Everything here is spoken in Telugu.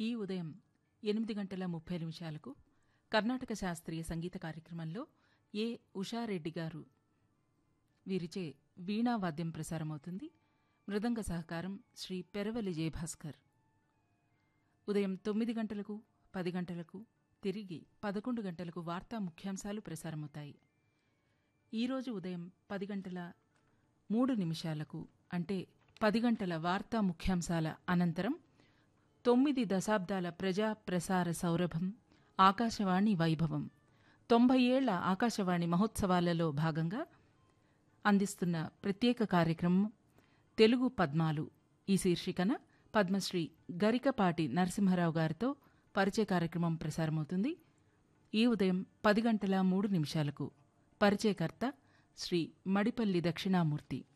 ఈ ఉదయం ఎనిమిది గంటల ముప్పై నిమిషాలకు కర్ణాటక శాస్త్రీయ సంగీత కార్యక్రమంలో ఏ ఉషారెడ్డి గారు వీరిచే వీణావాద్యం ప్రసారమవుతుంది మృదంగ సహకారం శ్రీ పెరవలి జయభాస్కర్ ఉదయం తొమ్మిది గంటలకు పది గంటలకు తిరిగి పదకొండు గంటలకు వార్తా ముఖ్యాంశాలు ప్రసారమవుతాయి ఈరోజు ఉదయం పది గంటల మూడు నిమిషాలకు అంటే పది గంటల వార్తా ముఖ్యాంశాల అనంతరం తొమ్మిది దశాబ్దాల ప్రజా ప్రసార సౌరభం ఆకాశవాణి వైభవం తొంభై ఏళ్ల ఆకాశవాణి మహోత్సవాలలో భాగంగా అందిస్తున్న ప్రత్యేక కార్యక్రమం తెలుగు పద్మాలు ఈ శీర్షికన పద్మశ్రీ గరికపాటి నరసింహారావు గారితో పరిచయ కార్యక్రమం ప్రసారమవుతుంది ఈ ఉదయం పది గంటల మూడు నిమిషాలకు పరిచయకర్త శ్రీ మడిపల్లి దక్షిణామూర్తి